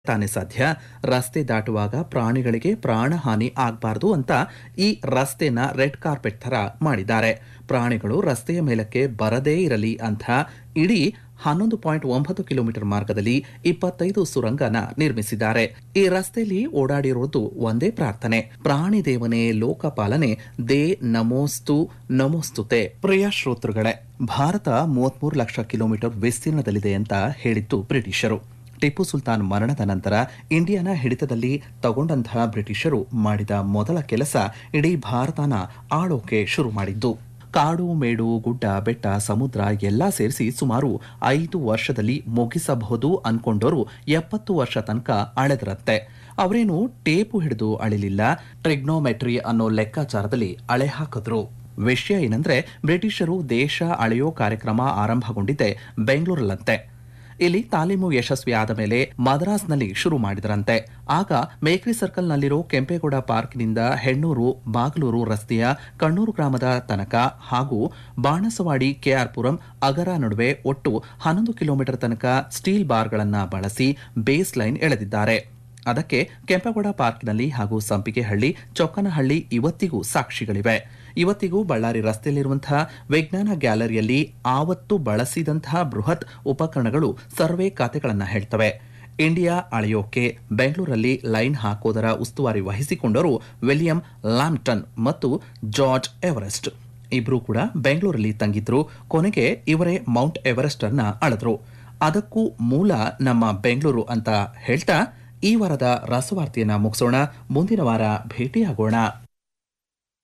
ತಾನೇ ಸಾಧ್ಯ ರಸ್ತೆ ದಾಟುವಾಗ ಪ್ರಾಣಿಗಳಿಗೆ ಪ್ರಾಣಹಾನಿ ಆಗಬಾರ್ದು ಅಂತ ಈ ರಸ್ತೆನ ರೆಡ್ ಕಾರ್ಪೆಟ್ ತರ ಮಾಡಿದ್ದಾರೆ ಪ್ರಾಣಿಗಳು ರಸ್ತೆಯ ಮೇಲಕ್ಕೆ ಬರದೇ ಇರಲಿ ಅಂತ ಇಡೀ ಹನ್ನೊಂದು ಪಾಯಿಂಟ್ ಒಂಬತ್ತು ಕಿಲೋಮೀಟರ್ ಮಾರ್ಗದಲ್ಲಿ ಇಪ್ಪತ್ತೈದು ಸುರಂಗನ ನಿರ್ಮಿಸಿದ್ದಾರೆ ಈ ರಸ್ತೆಯಲ್ಲಿ ಓಡಾಡಿರುವುದು ಒಂದೇ ಪ್ರಾರ್ಥನೆ ಪ್ರಾಣಿ ದೇವನೇ ಲೋಕಪಾಲನೆ ದೇ ನಮೋಸ್ತು ನಮೋಸ್ತುತೆ ಪ್ರಿಯ ಶ್ರೋತೃಗಳೇ ಭಾರತ ಮೂವತ್ಮೂರು ಲಕ್ಷ ಕಿಲೋಮೀಟರ್ ವಿಸ್ತೀರ್ಣದಲ್ಲಿದೆ ಅಂತ ಹೇಳಿದ್ದು ಬ್ರಿಟಿಷರು ಟಿಪ್ಪು ಸುಲ್ತಾನ್ ಮರಣದ ನಂತರ ಇಂಡಿಯಾನ ಹಿಡಿತದಲ್ಲಿ ತಗೊಂಡಂತಹ ಬ್ರಿಟಿಷರು ಮಾಡಿದ ಮೊದಲ ಕೆಲಸ ಇಡೀ ಭಾರತನ ಆಳೋಕೆ ಶುರು ಮಾಡಿದ್ದು ಕಾಡು ಮೇಡು ಗುಡ್ಡ ಬೆಟ್ಟ ಸಮುದ್ರ ಎಲ್ಲಾ ಸೇರಿಸಿ ಸುಮಾರು ಐದು ವರ್ಷದಲ್ಲಿ ಮುಗಿಸಬಹುದು ಅನ್ಕೊಂಡವರು ಎಪ್ಪತ್ತು ವರ್ಷ ತನಕ ಅಳೆದರಂತೆ ಅವರೇನು ಟೇಪು ಹಿಡಿದು ಅಳಿಲಿಲ್ಲ ಟ್ರಿಗ್ನೋಮೆಟ್ರಿ ಅನ್ನೋ ಲೆಕ್ಕಾಚಾರದಲ್ಲಿ ಅಳೆ ಹಾಕಿದ್ರು ವಿಷಯ ಏನಂದ್ರೆ ಬ್ರಿಟಿಷರು ದೇಶ ಅಳೆಯೋ ಕಾರ್ಯಕ್ರಮ ಆರಂಭಗೊಂಡಿದ್ದೆ ಬೆಂಗಳೂರಲ್ಲಂತೆ ಇಲ್ಲಿ ತಾಲೀಮು ಯಶಸ್ವಿ ಆದ ಮೇಲೆ ಮದ್ರಾಸ್ನಲ್ಲಿ ಶುರು ಮಾಡಿದರಂತೆ ಆಗ ಮೇಕ್ರಿ ಸರ್ಕಲ್ನಲ್ಲಿರೋ ಕೆಂಪೇಗೌಡ ಪಾರ್ಕ್ನಿಂದ ಹೆಣ್ಣೂರು ಬಾಗಲೂರು ರಸ್ತೆಯ ಕಣ್ಣೂರು ಗ್ರಾಮದ ತನಕ ಹಾಗೂ ಬಾಣಸವಾಡಿ ಕೆಆರ್ಪುರಂ ಅಗರ ನಡುವೆ ಒಟ್ಟು ಹನ್ನೊಂದು ಕಿಲೋಮೀಟರ್ ತನಕ ಸ್ಟೀಲ್ ಬಾರ್ಗಳನ್ನು ಬಳಸಿ ಬೇಸ್ ಲೈನ್ ಎಳೆದಿದ್ದಾರೆ ಅದಕ್ಕೆ ಕೆಂಪೇಗೌಡ ಪಾರ್ಕ್ನಲ್ಲಿ ಹಾಗೂ ಸಂಪಿಗೆಹಳ್ಳಿ ಚೊಕ್ಕನಹಳ್ಳಿ ಇವತ್ತಿಗೂ ಸಾಕ್ಷಿಗಳಿವೆ ಇವತ್ತಿಗೂ ಬಳ್ಳಾರಿ ರಸ್ತೆಯಲ್ಲಿರುವಂತಹ ವಿಜ್ಞಾನ ಗ್ಯಾಲರಿಯಲ್ಲಿ ಆವತ್ತು ಬಳಸಿದಂತಹ ಬೃಹತ್ ಉಪಕರಣಗಳು ಸರ್ವೆ ಖಾತೆಗಳನ್ನು ಹೇಳ್ತವೆ ಇಂಡಿಯಾ ಅಳೆಯೋಕೆ ಬೆಂಗಳೂರಲ್ಲಿ ಲೈನ್ ಹಾಕೋದರ ಉಸ್ತುವಾರಿ ವಹಿಸಿಕೊಂಡರು ವಿಲಿಯಂ ಲ್ಯಾಂಪ್ಟನ್ ಮತ್ತು ಜಾರ್ಜ್ ಎವರೆಸ್ಟ್ ಇಬ್ರು ಕೂಡ ಬೆಂಗಳೂರಲ್ಲಿ ತಂಗಿದ್ರು ಕೊನೆಗೆ ಇವರೇ ಮೌಂಟ್ ಎವರೆಸ್ಟ್ ಅನ್ನ ಅಳೆದ್ರು ಅದಕ್ಕೂ ಮೂಲ ನಮ್ಮ ಬೆಂಗಳೂರು ಅಂತ ಹೇಳ್ತಾ ಈ ವಾರದ ರಸವಾರ್ತೆಯನ್ನ ಮುಗಿಸೋಣ ಮುಂದಿನ ವಾರ ಭೇಟಿಯಾಗೋಣ